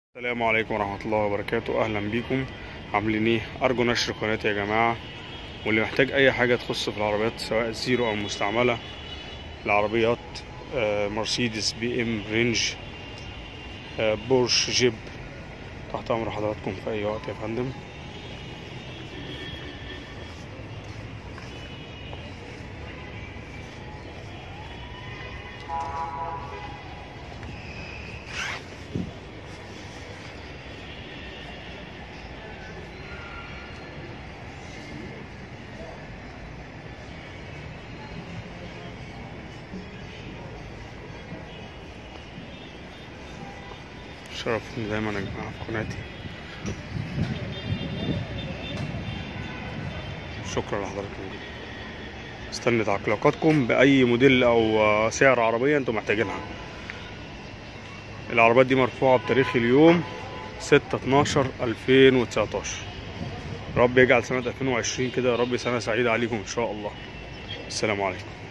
السلام عليكم ورحمة الله وبركاته أهلا بيكم عاملين ايه أرجو نشر قناتي يا جماعة واللي محتاج أي حاجة تخص في العربيات سواء زيرو أو مستعملة العربيات آه، مرسيدس بي ام رينج آه، بورش جيب تحت أمر حضراتكم في أي وقت يا فندم شرفتني دايما يا جماعة في قناتي شكرا لحضراتكم استنى تعليقاتكم بأي موديل أو آه، سعر عربية انتم محتاجينها العربيات دي مرفوعة بتاريخ اليوم 6 12 2019 رب يجعل سنة 2020 كده يا رب سنة سعيدة عليكم إن شاء الله السلام عليكم